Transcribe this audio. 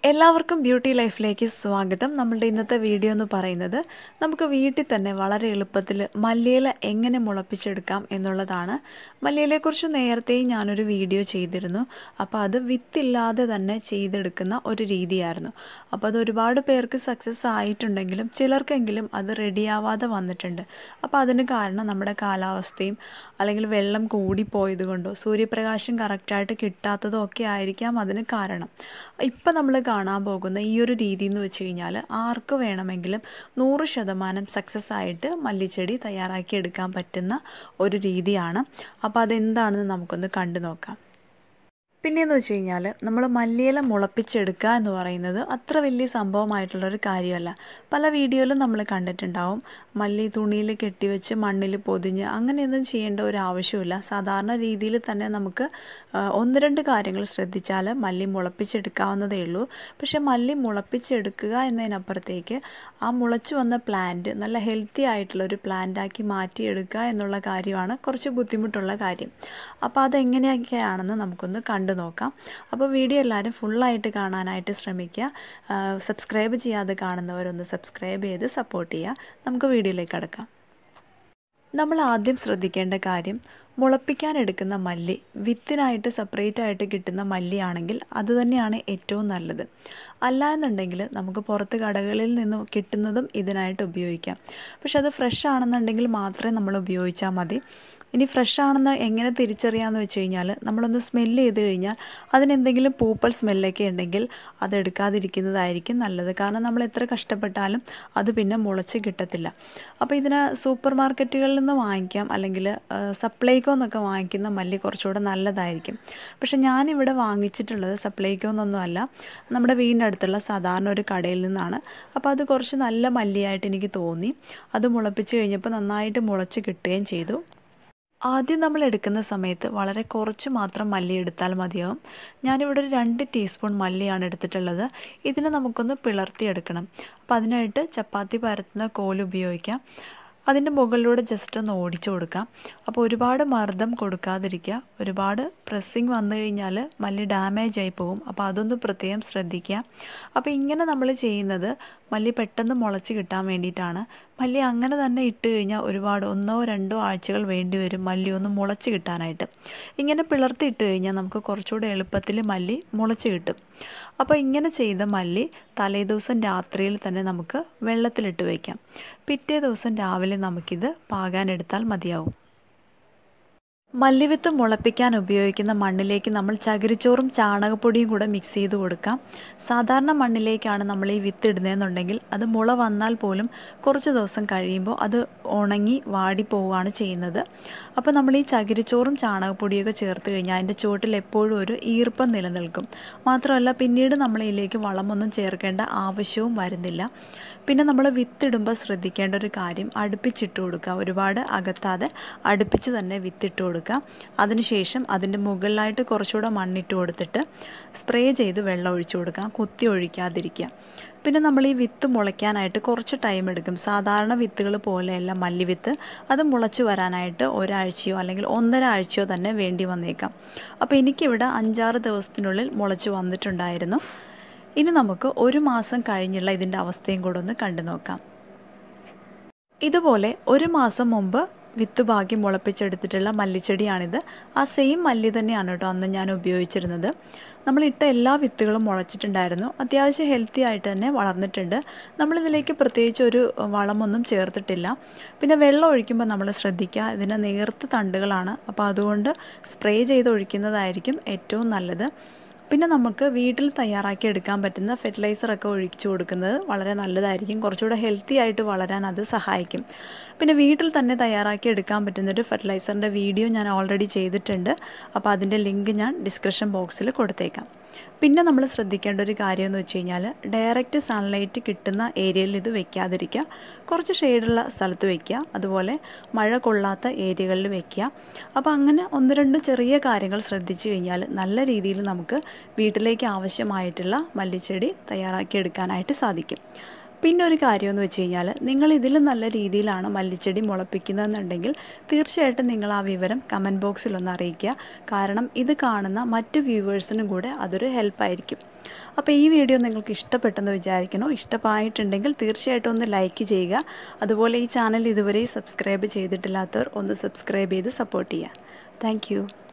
എല്ലാവർക്കും ബ്യൂട്ടി ലൈഫിലേക്ക് സ്വാഗതം നമ്മളുടെ ഇന്നത്തെ വീഡിയോ എന്ന് പറയുന്നത് നമുക്ക് വീട്ടിൽ തന്നെ വളരെ എളുപ്പത്തിൽ മല്ലിയില എങ്ങനെ മുളപ്പിച്ചെടുക്കാം എന്നുള്ളതാണ് മല്ലിയിലയെക്കുറിച്ച് നേരത്തെയും ഞാനൊരു വീഡിയോ ചെയ്തിരുന്നു അപ്പോൾ അത് വിത്തില്ലാതെ തന്നെ ചെയ്തെടുക്കുന്ന ഒരു രീതിയായിരുന്നു അപ്പോൾ അത് ഒരുപാട് പേർക്ക് സക്സസ് ആയിട്ടുണ്ടെങ്കിലും ചിലർക്കെങ്കിലും അത് റെഡിയാവാതെ വന്നിട്ടുണ്ട് അപ്പോൾ അതിന് കാരണം നമ്മുടെ കാലാവസ്ഥയും അല്ലെങ്കിൽ വെള്ളം കൂടിപ്പോയത് കൊണ്ടോ സൂര്യപ്രകാശം കറക്റ്റായിട്ട് കിട്ടാത്തതോ ഒക്കെ ആയിരിക്കാം അതിന് കാരണം ഇപ്പം നമ്മൾ കാണാൻ പോകുന്ന ഈ ഒരു രീതി എന്ന് വെച്ച് കഴിഞ്ഞാൽ ആർക്ക് വേണമെങ്കിലും നൂറ് ശതമാനം സക്സസ് ആയിട്ട് മല്ലിച്ചെടി തയ്യാറാക്കി എടുക്കാൻ പറ്റുന്ന ഒരു രീതിയാണ് അപ്പോൾ അതെന്താണെന്ന് നമുക്കൊന്ന് കണ്ടു നോക്കാം പിന്നെയെന്ന് വെച്ച് കഴിഞ്ഞാൽ നമ്മൾ മല്ലിയില മുളപ്പിച്ചെടുക്കുക എന്ന് പറയുന്നത് അത്ര വലിയ സംഭവമായിട്ടുള്ളൊരു കാര്യമല്ല പല വീഡിയോയിലും നമ്മൾ കണ്ടിട്ടുണ്ടാവും മല്ലി തുണിയിൽ കെട്ടിവെച്ച് മണ്ണിൽ പൊതിഞ്ഞ് അങ്ങനെയൊന്നും ചെയ്യേണ്ട ഒരു ആവശ്യമില്ല സാധാരണ രീതിയിൽ തന്നെ നമുക്ക് ഒന്ന് രണ്ട് കാര്യങ്ങൾ ശ്രദ്ധിച്ചാൽ മല്ലി മുളപ്പിച്ചെടുക്കാവുന്നതേ ഉള്ളൂ പക്ഷേ മല്ലി മുളപ്പിച്ചെടുക്കുക എന്നതിനപ്പുറത്തേക്ക് ആ മുളച്ചു വന്ന പ്ലാന്റ് നല്ല ഹെൽത്തി ആയിട്ടുള്ള ഒരു പ്ലാന്റാക്കി മാറ്റിയെടുക്കുക എന്നുള്ള കാര്യമാണ് കുറച്ച് ബുദ്ധിമുട്ടുള്ള കാര്യം അപ്പോൾ അതെങ്ങനെയൊക്കെയാണെന്ന് നമുക്കൊന്ന് കണ്ടു നോക്കാം അപ്പോൾ വീഡിയോ എല്ലാവരും ഫുള്ളായിട്ട് കാണാനായിട്ട് ശ്രമിക്കുക സബ്സ്ക്രൈബ് ചെയ്യാതെ കാണുന്നവരൊന്ന് സബ്സ്ക്രൈബ് ചെയ്ത് സപ്പോർട്ട് ചെയ്യുക നമുക്ക് വീഡിയോയിലേക്ക് കടക്കാം നമ്മൾ ആദ്യം ശ്രദ്ധിക്കേണ്ട കാര്യം മുളപ്പിക്കാൻ എടുക്കുന്ന മല്ലി വിത്തിനായിട്ട് സെപ്പറേറ്റ് ആയിട്ട് കിട്ടുന്ന മല്ലിയാണെങ്കിൽ അത് തന്നെയാണ് ഏറ്റവും നല്ലത് അല്ല എന്നുണ്ടെങ്കിൽ നമുക്ക് പുറത്ത് കടകളിൽ നിന്ന് കിട്ടുന്നതും ഇതിനായിട്ട് ഉപയോഗിക്കാം പക്ഷെ അത് ഫ്രഷ് ആണെന്നുണ്ടെങ്കിൽ മാത്രമേ നമ്മൾ ഉപയോഗിച്ചാൽ മതി ഇനി ഫ്രഷ് ആണെന്ന് എങ്ങനെ തിരിച്ചറിയാമെന്ന് വെച്ച് കഴിഞ്ഞാൽ നമ്മളൊന്ന് സ്മെല്ല് ചെയ്ത് കഴിഞ്ഞാൽ അതിനെന്തെങ്കിലും പൂപ്പൽ സ്മെല്ലൊക്കെ ഉണ്ടെങ്കിൽ അത് എടുക്കാതിരിക്കുന്നതായിരിക്കും നല്ലത് കാരണം നമ്മൾ എത്ര കഷ്ടപ്പെട്ടാലും അത് പിന്നെ മുളച്ച് കിട്ടത്തില്ല അപ്പോൾ ഇതിന് സൂപ്പർ മാർക്കറ്റുകളിൽ നിന്ന് വാങ്ങിക്കാം അല്ലെങ്കിൽ സപ്ലൈകോ എന്നൊക്കെ വാങ്ങിക്കുന്ന മല്ലി കുറച്ചുകൂടെ നല്ലതായിരിക്കും പക്ഷെ ഞാനിവിടെ വാങ്ങിച്ചിട്ടുള്ളത് സപ്ലൈകോ എന്നൊന്നും അല്ല നമ്മുടെ വീടിനടുത്തുള്ള സാധാരണ ഒരു കടയിൽ നിന്നാണ് അപ്പോൾ അത് കുറച്ച് നല്ല മല്ലിയായിട്ട് എനിക്ക് തോന്നി അത് മുളപ്പിച്ച് കഴിഞ്ഞപ്പോൾ നന്നായിട്ട് മുളച്ച് കിട്ടുകയും ചെയ്തു ആദ്യം നമ്മൾ എടുക്കുന്ന സമയത്ത് വളരെ കുറച്ച് മാത്രം മല്ലി എടുത്താൽ മതിയാവും ഞാനിവിടെ ഒരു രണ്ട് ടീസ്പൂൺ മല്ലിയാണ് എടുത്തിട്ടുള്ളത് ഇതിനെ നമുക്കൊന്ന് പിളർത്തിയെടുക്കണം അപ്പോൾ അതിനായിട്ട് ചപ്പാത്തി പരത്തുന്ന കോൽ ഉപയോഗിക്കാം അതിൻ്റെ മുകളിലൂടെ ജസ്റ്റ് ഒന്ന് ഓടിച്ചു കൊടുക്കാം അപ്പോൾ ഒരുപാട് മർദ്ദം കൊടുക്കാതിരിക്കുക ഒരുപാട് പ്രസ്സിങ് വന്നു കഴിഞ്ഞാൽ മല്ലി ഡാമേജ് ആയി പോകും അപ്പോൾ അതൊന്ന് പ്രത്യേകം ശ്രദ്ധിക്കുക അപ്പോൾ ഇങ്ങനെ നമ്മൾ ചെയ്യുന്നത് മല്ലി പെട്ടെന്ന് മുളച്ച് കിട്ടാൻ വേണ്ടിയിട്ടാണ് മല്ലി അങ്ങനെ തന്നെ ഇട്ട് കഴിഞ്ഞാൽ ഒരുപാട് ഒന്നോ രണ്ടോ ആഴ്ചകൾ വേണ്ടി വരും മല്ലി ഒന്ന് മുളച്ച് കിട്ടാനായിട്ട് ഇങ്ങനെ പിളർത്തി ഇട്ട് കഴിഞ്ഞാൽ നമുക്ക് കുറച്ചുകൂടെ എളുപ്പത്തിൽ മല്ലി മുളച്ച് കിട്ടും അപ്പോൾ ഇങ്ങനെ ചെയ്ത മല്ലി തലേദിവസം രാത്രിയിൽ തന്നെ നമുക്ക് വെള്ളത്തിലിട്ട് വയ്ക്കാം പിറ്റേ ദിവസം രാവിലെ നമുക്കിത് പാകാനെടുത്താൽ മതിയാവും മല്ലിവിത്ത് മുളപ്പിക്കാൻ ഉപയോഗിക്കുന്ന മണ്ണിലേക്ക് നമ്മൾ ചകിരിച്ചോറും ചാണകപ്പൊടിയും കൂടെ മിക്സ് ചെയ്ത് കൊടുക്കാം സാധാരണ മണ്ണിലേക്കാണ് നമ്മൾ ഈ വിത്ത് ഇടുന്നതെന്നുണ്ടെങ്കിൽ അത് മുള വന്നാൽ പോലും കുറച്ച് ദിവസം കഴിയുമ്പോൾ അത് ഉണങ്ങി വാടി പോവുകയാണ് ചെയ്യുന്നത് അപ്പോൾ നമ്മൾ ഈ ചകിരിച്ചോറും ചാണകപ്പൊടിയൊക്കെ ചേർത്ത് കഴിഞ്ഞാൽ അതിൻ്റെ ചുവട്ടിൽ എപ്പോഴും ഒരു ഈർപ്പം നിലനിൽക്കും മാത്രമല്ല പിന്നീട് നമ്മൾ ഇതിലേക്ക് വളമൊന്നും ചേർക്കേണ്ട ആവശ്യവും വരുന്നില്ല പിന്നെ നമ്മൾ വിത്തിടുമ്പോൾ ശ്രദ്ധിക്കേണ്ട ഒരു കാര്യം അടുപ്പിച്ചിട്ട് കൊടുക്കുക ഒരുപാട് അകത്താതെ അടുപ്പിച്ച് തന്നെ വിത്തിട്ട് കൊടുക്കുക അതിനുശേഷം അതിൻ്റെ മുകളിലായിട്ട് കുറച്ചുകൂടെ മണ്ണിട്ട് കൊടുത്തിട്ട് സ്പ്രേ ചെയ്ത് വെള്ളം ഒഴിച്ചു കൊടുക്കുക കുത്തി ഒഴിക്കാതിരിക്കുക പിന്നെ നമ്മൾ ഈ വിത്ത് മുളയ്ക്കാനായിട്ട് കുറച്ച് ടൈം എടുക്കും സാധാരണ വിത്തുകൾ പോലെയല്ല മല്ലിവിത്ത് അത് മുളച്ച് വരാനായിട്ട് ഒരാഴ്ചയോ അല്ലെങ്കിൽ ഒന്നര ആഴ്ചയോ തന്നെ വേണ്ടി വന്നേക്കാം അപ്പോൾ എനിക്കിവിടെ അഞ്ചാറ് ദിവസത്തിനുള്ളിൽ മുളച്ച് വന്നിട്ടുണ്ടായിരുന്നു ഇനി നമുക്ക് ഒരു മാസം കഴിഞ്ഞുള്ള ഇതിൻ്റെ അവസ്ഥയും കൂടെ ഒന്ന് കണ്ടു നോക്കാം ഇതുപോലെ ഒരു മാസം മുമ്പ് വിത്ത് ഭാഗ്യം മുളപ്പിച്ചെടുത്തിട്ടുള്ള മല്ലിച്ചെടിയാണിത് ആ സെയിം മല്ലി തന്നെയാണ് കേട്ടോ അന്ന് ഞാൻ ഉപയോഗിച്ചിരുന്നത് നമ്മളിട്ട എല്ലാ വിത്തുകളും മുളച്ചിട്ടുണ്ടായിരുന്നു അത്യാവശ്യം ഹെൽത്തി ആയിട്ട് തന്നെ വളർന്നിട്ടുണ്ട് നമ്മളിതിലേക്ക് പ്രത്യേകിച്ച് ഒരു വളമൊന്നും ചേർത്തിട്ടില്ല പിന്നെ വെള്ളം ഒഴിക്കുമ്പോൾ നമ്മൾ ശ്രദ്ധിക്കുക ഇതിന് നേർത്ത തണ്ടുകളാണ് അപ്പോൾ അതുകൊണ്ട് സ്പ്രേ ചെയ്ത് ഒഴിക്കുന്നതായിരിക്കും ഏറ്റവും നല്ലത് പിന്നെ നമുക്ക് വീട്ടിൽ തയ്യാറാക്കി എടുക്കാൻ പറ്റുന്ന ഫെർട്ടിലൈസറൊക്കെ ഒഴിച്ചു കൊടുക്കുന്നത് വളരെ നല്ലതായിരിക്കും കുറച്ചുകൂടെ ഹെൽത്തി ആയിട്ട് വളരാൻ അത് സഹായിക്കും പിന്നെ വീട്ടിൽ തന്നെ തയ്യാറാക്കി എടുക്കാൻ പറ്റുന്നൊരു ഫെർട്ടിലൈസറിൻ്റെ വീഡിയോ ഞാൻ ഓൾറെഡി ചെയ്തിട്ടുണ്ട് അപ്പോൾ അതിൻ്റെ ലിങ്ക് ഞാൻ ഡിസ്ക്രിപ്ഷൻ ബോക്സിൽ കൊടുത്തേക്കാം പിന്നെ നമ്മൾ ശ്രദ്ധിക്കേണ്ട ഒരു കാര്യം എന്ന് വെച്ച് കഴിഞ്ഞാൽ ഡയറക്റ്റ് സൺലൈറ്റ് കിട്ടുന്ന ഏരിയയിൽ ഇത് വെക്കാതിരിക്കുക കുറച്ച് ഷെയ്ഡുള്ള സ്ഥലത്ത് വെക്കുക അതുപോലെ മഴ കൊള്ളാത്ത ഏരിയകളിൽ വെക്കുക അപ്പോൾ അങ്ങനെ ഒന്ന് രണ്ട് ചെറിയ കാര്യങ്ങൾ ശ്രദ്ധിച്ചു കഴിഞ്ഞാൽ നല്ല രീതിയിൽ നമുക്ക് വീട്ടിലേക്ക് ആവശ്യമായിട്ടുള്ള മല്ലിച്ചെടി തയ്യാറാക്കി എടുക്കാനായിട്ട് സാധിക്കും പിന്നെ ഒരു കാര്യമെന്ന് വെച്ച് കഴിഞ്ഞാൽ നിങ്ങൾ ഇതിലും നല്ല രീതിയിലാണ് മല്ലിച്ചെടി മുളപ്പിക്കുന്നതെന്നുണ്ടെങ്കിൽ തീർച്ചയായിട്ടും നിങ്ങൾ ആ വിവരം കമൻറ്റ് ബോക്സിൽ ഒന്ന് അറിയിക്കുക കാരണം ഇത് കാണുന്ന മറ്റ് വ്യൂവേഴ്സിനും കൂടെ അതൊരു ഹെൽപ്പായിരിക്കും അപ്പോൾ ഈ വീഡിയോ നിങ്ങൾക്ക് ഇഷ്ടപ്പെട്ടെന്ന് വിചാരിക്കണോ ഇഷ്ടമായിട്ടുണ്ടെങ്കിൽ തീർച്ചയായിട്ടും ഒന്ന് ലൈക്ക് ചെയ്യുക അതുപോലെ ഈ ചാനൽ ഇതുവരെ സബ്സ്ക്രൈബ് ചെയ്തിട്ടില്ലാത്തവർ ഒന്ന് സബ്സ്ക്രൈബ് ചെയ്ത് സപ്പോർട്ട് ചെയ്യുക താങ്ക്